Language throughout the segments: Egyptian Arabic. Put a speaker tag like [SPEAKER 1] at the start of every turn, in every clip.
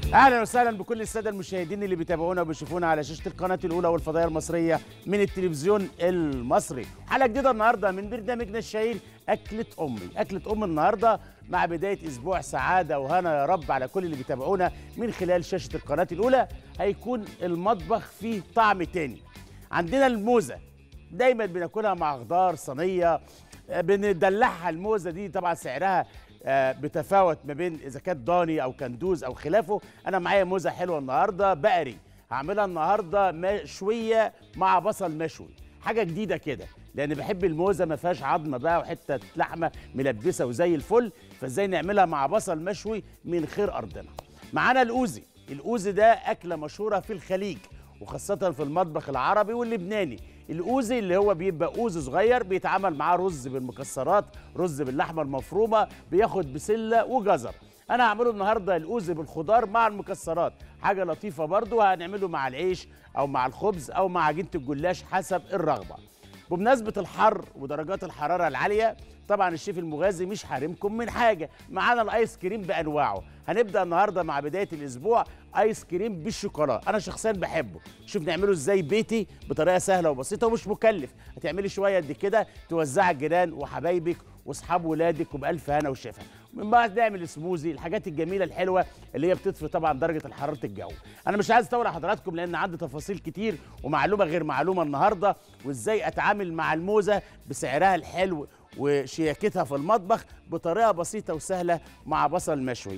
[SPEAKER 1] اهلا وسهلا بكل الساده المشاهدين اللي بيتابعونا وبيشوفونا على شاشه القناه الاولى والفضائيه المصريه من التلفزيون المصري حلقه جديده النهارده من برنامجنا الشهير اكله امي اكله ام النهارده مع بدايه اسبوع سعاده وهنا يا رب على كل اللي بيتابعونا من خلال شاشه القناه الاولى هيكون المطبخ فيه طعم تاني عندنا الموزه دايما بناكلها مع خضار صينيه آه، بندلعها الموزه دي طبعا سعرها آه، بتفاوت ما بين اذا كانت ضاني او كندوز او خلافه انا معايا موزه حلوه النهارده بقري هعملها النهارده مشويه مع بصل مشوي حاجه جديده كده لان بحب الموزه ما فيهاش عظمه بقى وحته لحمه ملبسه وزي الفل فازاي نعملها مع بصل مشوي من خير ارضنا معانا الاوزي الاوزي ده اكله مشهوره في الخليج وخاصة في المطبخ العربي واللبناني الأوزي اللي هو بيبقى أوز صغير بيتعمل معاه رز بالمكسرات رز باللحمة المفرومة بياخد بسلة وجزر أنا هعمله النهاردة الأوزي بالخضار مع المكسرات حاجة لطيفة برضو هنعمله مع العيش أو مع الخبز أو مع عجينة الجلاش حسب الرغبة بمناسبة الحر ودرجات الحرارة العالية طبعا الشيف المغازي مش حارمكم من حاجة معانا الايس كريم بأنواعه هنبدأ النهاردة مع بداية الأسبوع ايس كريم بالشوكولاته انا شخصيا بحبه شوف نعمله ازاي بيتي بطريقة سهلة وبسيطة ومش مكلف هتعملي شوية قد كده توزعي الجيران وحبايبك واصحاب ولادك وبألف هنا وشفا من بعد نعمل سموزي الحاجات الجميله الحلوه اللي هي بتطفي طبعا درجه حراره الجو انا مش عايز اطول على حضراتكم لان عندي تفاصيل كتير ومعلومه غير معلومه النهارده وازاي اتعامل مع الموزه بسعرها الحلو وشياكتها في المطبخ بطريقه بسيطه وسهله مع بصل مشوي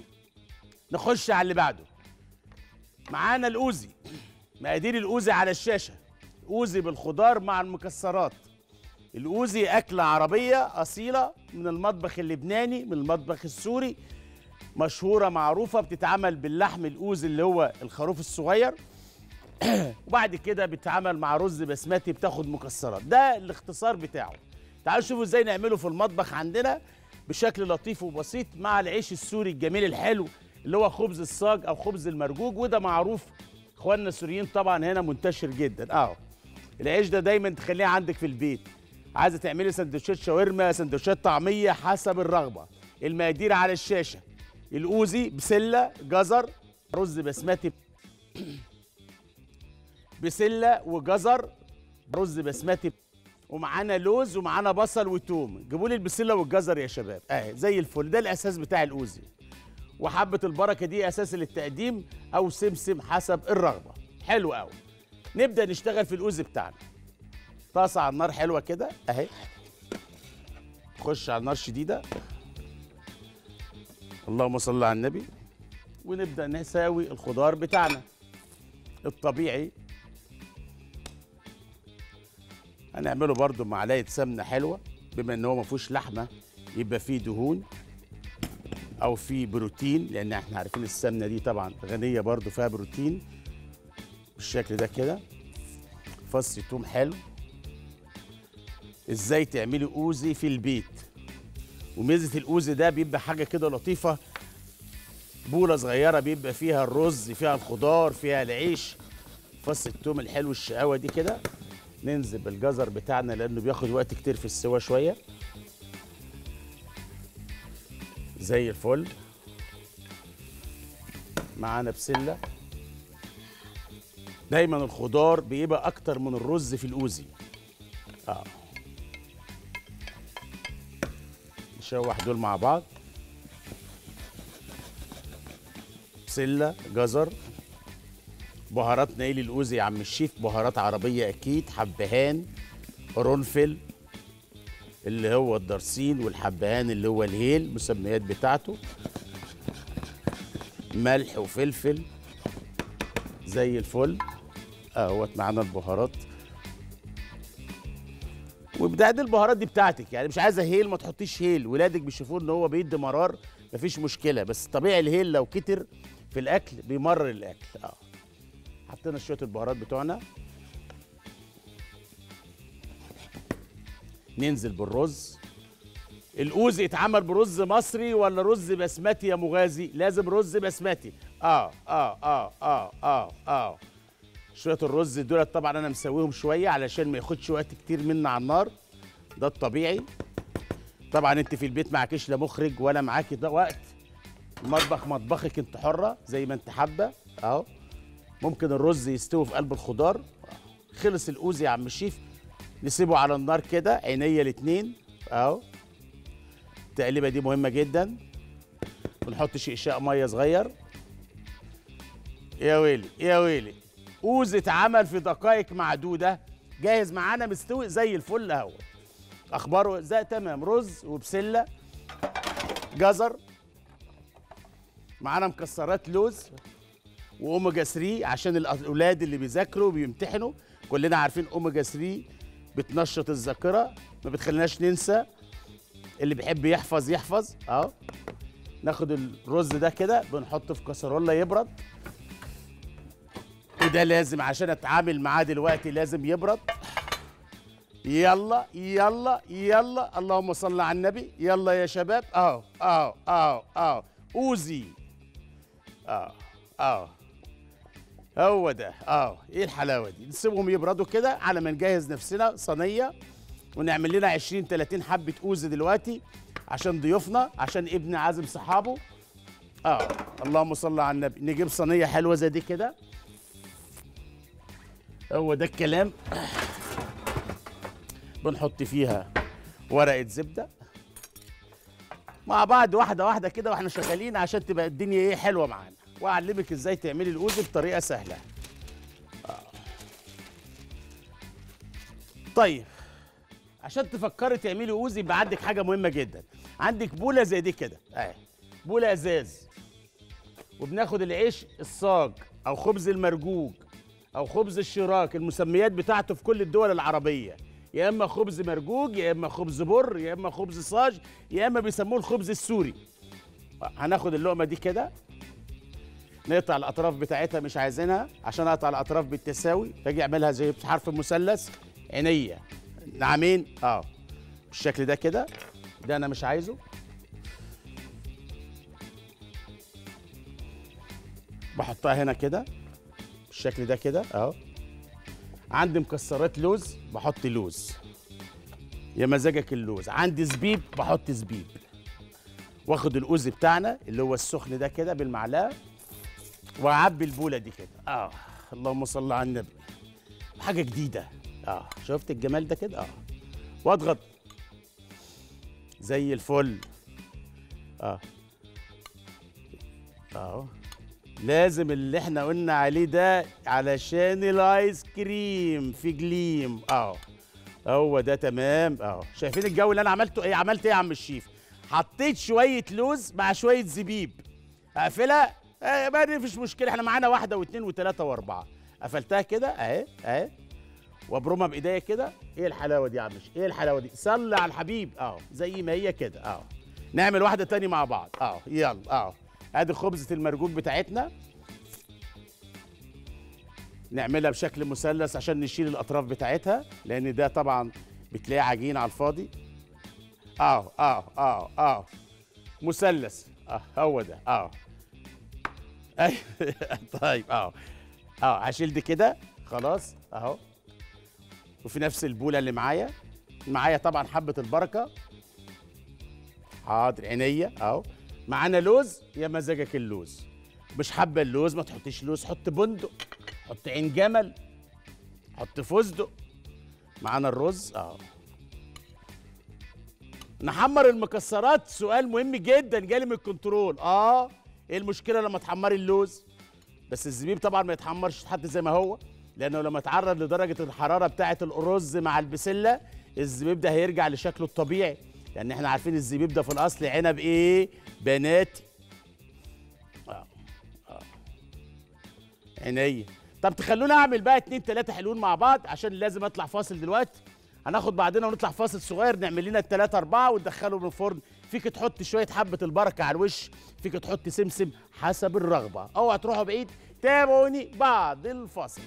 [SPEAKER 1] نخش على اللي بعده معانا الاوزي مقادير الاوزي على الشاشه اوزي بالخضار مع المكسرات الاوزي اكله عربيه اصيله من المطبخ اللبناني من المطبخ السوري مشهوره معروفه بتتعمل باللحم الاوزي اللي هو الخروف الصغير وبعد كده بتتعمل مع رز بسمتي بتاخد مكسرات ده الاختصار بتاعه تعالوا شوفوا ازاي نعمله في المطبخ عندنا بشكل لطيف وبسيط مع العيش السوري الجميل الحلو اللي هو خبز الصاج او خبز المرجوج وده معروف اخواننا السوريين طبعا هنا منتشر جدا اه العيش ده دايما تخليه عندك في البيت عايزه تعملي سندوتشات شاورما سندوتشات طعميه حسب الرغبه المقادير على الشاشه الاوزي بسله جزر رز بسمتي بسله وجزر رز بسمتي ومعانا لوز ومعانا بصل وتوم جيبوا لي البسله والجزر يا شباب اهي زي الفل ده الاساس بتاع الاوزي وحبه البركه دي اساس للتقديم او سمسم حسب الرغبه حلو قوي نبدا نشتغل في الاوزي بتاعنا طاسه على النار حلوه كده اهي خش على النار شديده اللهم صل على النبي ونبدا نساوي الخضار بتاعنا الطبيعي هنعمله برضو معلقه سمنه حلوه بما ان هو ما فيهوش لحمه يبقى فيه دهون او فيه بروتين لان احنا عارفين السمنه دي طبعا غنيه برضو فيها بروتين بالشكل ده كده فص توم حلو ازاي تعملي اوزي في البيت وميزه الاوزي ده بيبقى حاجه كده لطيفه بوله صغيره بيبقى فيها الرز فيها الخضار فيها العيش فص التوم الحلو الشقاوه دي كده ننزل بالجزر بتاعنا لانه بياخد وقت كتير في السوا شويه زي الفل معانا بسله دايما الخضار بيبقى اكتر من الرز في الاوزي اه نشوح دول مع بعض بسله جزر بهارات نيل الاوزي يا عم الشيف بهارات عربيه اكيد حبهان قرنفل اللي هو الدرسين والحبهان اللي هو الهيل المسميات بتاعته ملح وفلفل زي الفل اهوت معانا البهارات وبتاعت البهارات دي بتاعتك يعني مش عايزه هيل ما تحطيش هيل ولادك بيشوفوه ان هو بيدي مرار مفيش مشكله بس طبيعي الهيل لو كتر في الاكل بيمرر الاكل اه حطينا شويه البهارات بتوعنا ننزل بالرز الاوزي اتعمل برز مصري ولا رز بسمتي يا مغازي لازم رز بسمتي اه اه اه اه اه اه شويه الرز دول طبعا انا مسويهم شويه علشان ما ياخدش وقت كتير منا على النار ده الطبيعي طبعا انت في البيت معكيش لا مخرج ولا معاكي ده وقت المطبخ مطبخك انت حره زي ما انت حابه اهو ممكن الرز يستوي في قلب الخضار خلص الاوزي يا عم الشيف نسيبه على النار كده عينيا الاتنين اهو التقليبه دي مهمه جدا ونحط شقشاق ميه صغير يا ويلي يا ويلي اوز اتعمل في دقائق معدوده جاهز معانا مستوي زي الفل اهو اخباره زي تمام رز وبسله جزر معانا مكسرات لوز واوميجا 3 عشان الاولاد اللي بيذاكروا وبيمتحنوا كلنا عارفين اوميجا 3 بتنشط الذاكره ما بتخليناش ننسى اللي بيحب يحفظ يحفظ اهو ناخد الرز ده كده بنحطه في كسرولة يبرد وده لازم عشان اتعامل معاه دلوقتي لازم يبرد يلا يلا يلا اللهم صل على النبي يلا يا شباب اهو اهو اهو اهو اوزي اه اه هو ده اه ايه الحلاوه دي نسيبهم يبردوا كده على ما نجهز نفسنا صينيه ونعمل لنا 20 30 حبه اوز دلوقتي عشان ضيوفنا عشان ابن عازم صحابه اه اللهم صل على النبي نجيب صينيه حلوه زي دي كده هو ده الكلام بنحط فيها ورقه زبده مع بعض واحده واحده كده واحنا شغالين عشان تبقى الدنيا ايه حلوه معانا واعلمك ازاي تعملي الاوز بطريقه سهله آه. طيب عشان تفكري تعملي اوز يبقى عندك حاجه مهمه جدا عندك بوله زي دي كده اهي بوله ازاز وبناخد العيش الصاج او خبز المرجوج او خبز الشراك المسميات بتاعته في كل الدول العربيه يا اما خبز مرجوج يا اما خبز بر يا اما خبز صاج يا اما بيسموه الخبز السوري هناخد اللقمه دي كده نقطع الاطراف بتاعتها مش عايزينها عشان اقطع الاطراف بالتساوي باجي اعملها زي حرف مثلث عينيا نعمين اه بالشكل ده كده ده انا مش عايزه بحطها هنا كده بالشكل ده كده اهو عندي مكسرات لوز بحط لوز يا مزاجك اللوز عندي زبيب بحط زبيب واخد الاوز بتاعنا اللي هو السخن ده كده بالمعلقه واعبي البوله دي كده اه اللهم صل على النبي حاجه جديده اه شفت الجمال ده كده اه واضغط زي الفل اه اه لازم اللي احنا قلنا عليه ده علشان الايس كريم في جليم اه هو ده تمام اه شايفين الجو اللي انا عملته ايه عملت ايه يا عم الشيف حطيت شويه لوز مع شويه زبيب اقفلها آه ما فيش مشكله احنا معانا واحده واثنين وثلاثه واربعه قفلتها كده اهي اهي وابرمها بايديا كده ايه الحلاوه دي يا عم ايه الحلاوه دي صلي على الحبيب اه زي ما هي كده اه نعمل واحده تاني مع بعض اه يلا اه ادي خبزه المرجوج بتاعتنا نعملها بشكل مثلث عشان نشيل الاطراف بتاعتها لان ده طبعا بتلاقيه عجين على الفاضي اه اه اه اه مثلث اه هو ده اه ايوه طيب اه اه هشيل دي كده خلاص اهو وفي نفس البوله اللي معايا معايا طبعا حبه البركه حاضر عينيا اهو معانا لوز يا مزاجك اللوز مش حابه اللوز ما تحطيش لوز حط بندق حط عين جمل حط فستق معانا الرز اهو نحمر المكسرات سؤال مهم جدا جالي من الكنترول اه ايه المشكله لما تحمري اللوز بس الزبيب طبعا ما يتحمرش حتى زي ما هو لانه لما يتعرض لدرجه الحراره بتاعه الرز مع البسله الزبيب ده هيرجع لشكله الطبيعي لان احنا عارفين الزبيب ده في الاصل عنب ايه بناتي اه اه عينيا طب تخلونا اعمل بقى اتنين تلاته حلوين مع بعض عشان لازم اطلع فاصل دلوقتي هناخد بعضنا ونطلع فاصل صغير نعمل لنا التلاته اربعه وندخلهم الفرن فيك تحط شويه حبه البركه على الوش فيك تحط سمسم حسب الرغبه اوعى تروحوا بعيد تابعوني بعد الفاصل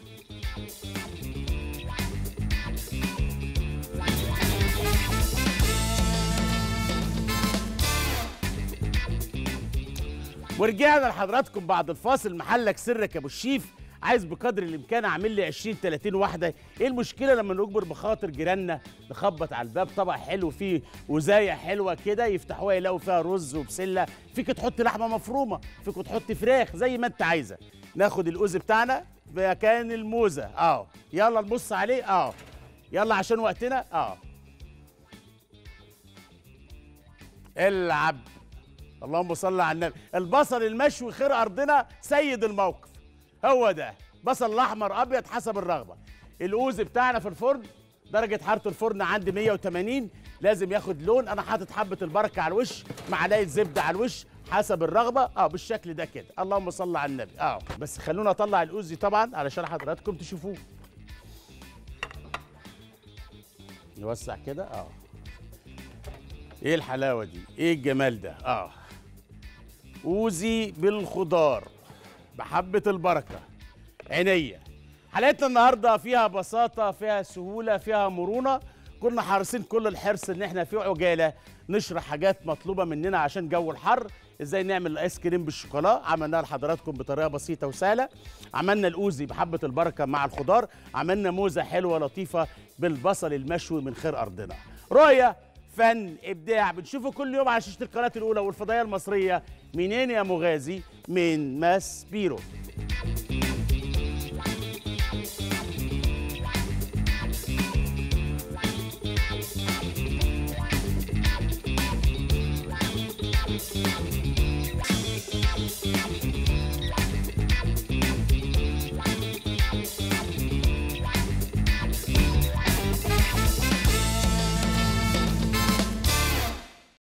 [SPEAKER 1] ورجعنا لحضراتكم بعد الفاصل محلك سرك يا ابو الشيف عايز بقدر الامكان اعمل لي 20 30 واحده ايه المشكله لما نجبر بخاطر جيراننا نخبط على الباب طبق حلو فيه وزايه حلوه كده يفتحوها يلاقوا فيها رز وبسله فيك تحط لحمه مفرومه فيك تحط فراخ زي ما انت عايزه ناخد الاوز بتاعنا في مكان الموزه اه يلا نبص عليه اه يلا عشان وقتنا اه العب اللهم صل على النبي البصل المشوي خير ارضنا سيد الموقف هو ده بصل احمر ابيض حسب الرغبه الاوز بتاعنا في الفرن درجه حراره الفرن عندي 180 لازم ياخد لون انا حاطط حبه البركه على الوش معلقه زبده على الوش حسب الرغبه اه بالشكل ده كده اللهم صل على النبي اه بس خلونا اطلع الاوز طبعا علشان حضراتكم تشوفوه نوسع كده اه ايه الحلاوه دي ايه الجمال ده اه اوزي بالخضار بحبه البركه عينيا حلقتنا النهارده فيها بساطه فيها سهوله فيها مرونه كنا حريصين كل الحرص ان احنا في عجاله نشرح حاجات مطلوبه مننا عشان جو الحر ازاي نعمل الايس كريم بالشوكولا عملناها لحضراتكم بطريقه بسيطه وسهله عملنا الاوزي بحبه البركه مع الخضار عملنا موزه حلوه لطيفه بالبصل المشوي من خير ارضنا رؤيه فن ابداع بنشوفه كل يوم على شاشه القناه الاولى والفضائيه المصريه منين يا مغازي من ماس بيرو